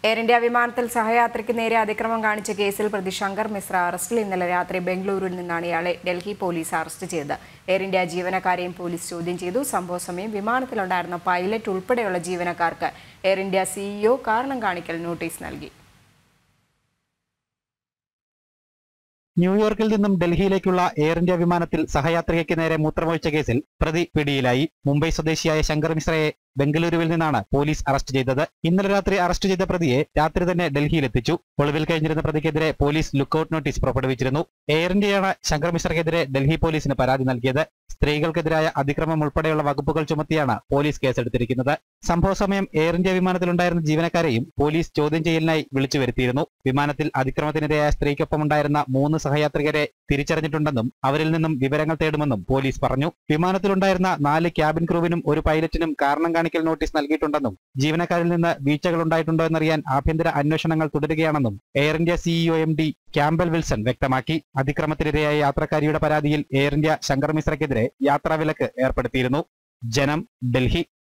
air India വിമാനത്തിൽ സഹയാത്രിക്ക് നേരെ അതിക്രമം കാണിച്ച കേസിൽ പ്രതി ശങ്കർ മിശ്ര അറസ്റ്റിൽ ഇന്നലെ രാത്രി ബംഗളൂരുവിൽ നിന്നാണ് ഇയാളെ ഡൽഹി പോലീസ് അറസ്റ്റ് ചെയ്തത് എയർ ഇന്ത്യ ജീവനക്കാരെയും പോലീസ് ചോദ്യം ചെയ്തു സംഭവ സമയം വിമാനത്തിലുണ്ടായിരുന്ന പൈലറ്റ് ഉൾപ്പെടെയുള്ള ജീവനക്കാർക്ക് എയർ ഇന്ത്യ സിഇഒ കാരണം കാണിക്കൽ നോട്ടീസ് നൽകി ന്യൂയോർക്കിൽ നിന്നും ഡൽഹിയിലേക്കുള്ള എയർ ഇന്ത്യ വിമാനത്തിൽ സഹയാത്രികയ്ക്ക് നേരെ മൂത്രമൊഴിച്ച കേസിൽ പ്രതി പിടിയിലായി മുംബൈ സ്വദേശിയായ ശങ്കർ മിശ്രയെ ബംഗളൂരുവിൽ നിന്നാണ് പോലീസ് അറസ്റ്റ് ചെയ്തത് ഇന്നലെ രാത്രി അറസ്റ്റ് ചെയ്ത പ്രതിയെ രാത്രി തന്നെ ഡൽഹിയിലെത്തിച്ചു ഒളിവിൽ കഴിഞ്ഞിരുന്ന പ്രതിക്കെതിരെ പോലീസ് ലുക്കൌട്ട് നോട്ടീസ് പുറപ്പെടുവിച്ചിരുന്നു എയർ ഇന്ത്യയാണ് ശങ്കർ മിശ്രയ്ക്കെതിരെ ഡൽഹി പോലീസിന് പരാതി നൽകിയത് സ്ത്രീകൾക്കെതിരായ അതിക്രമം ഉൾപ്പെടെയുള്ള വകുപ്പുകൾ ചുമത്തിയാണ് പോലീസ് കേസെടുത്തിരിക്കുന്നത് സംഭവ സമയം എയർ ഇന്ത്യ വിമാനത്തിലുണ്ടായിരുന്ന ജീവനക്കാരെയും പോലീസ് ചോദ്യം ചെയ്യലിനായി വിളിച്ചു വരുത്തിയിരുന്നു വിമാനത്തിൽ അതിക്രമത്തിനിരയായ സ്ത്രീക്കൊപ്പമുണ്ടായിരുന്ന മൂന്ന് സഹയാത്രികരെ തിരിച്ചറിഞ്ഞിട്ടുണ്ടെന്നും അവരിൽ നിന്നും വിവരങ്ങൾ തേടുമെന്നും പോലീസ് പറഞ്ഞു വിമാനത്തിലുണ്ടായിരുന്ന നാല് ക്യാബിൻ ക്രൂവിനും ഒരു പൈലറ്റിനും കാരണം കാണിക്കൽ നോട്ടീസ് നൽകിയിട്ടുണ്ടെന്നും ജീവനക്കാരിൽ നിന്ന് വീഴ്ചകൾ ഉണ്ടായിട്ടുണ്ടോ എന്നറിയാൻ ആഭ്യന്തര അന്വേഷണങ്ങൾ തുടരുകയാണെന്നും Air India CEO M D Campbell Wilson വ്യക്തമാക്കി അതിക്രമത്തിനിരയായ യാത്രക്കാരിയുടെ പരാതിയിൽ എയർ ഇന്ത്യ ശങ്കർ മിശ്രയ്ക്കെതിരെ യാത്രാവിലക്ക് ഏർപ്പെടുത്തിയിരുന്നു ജനം ഡൽഹി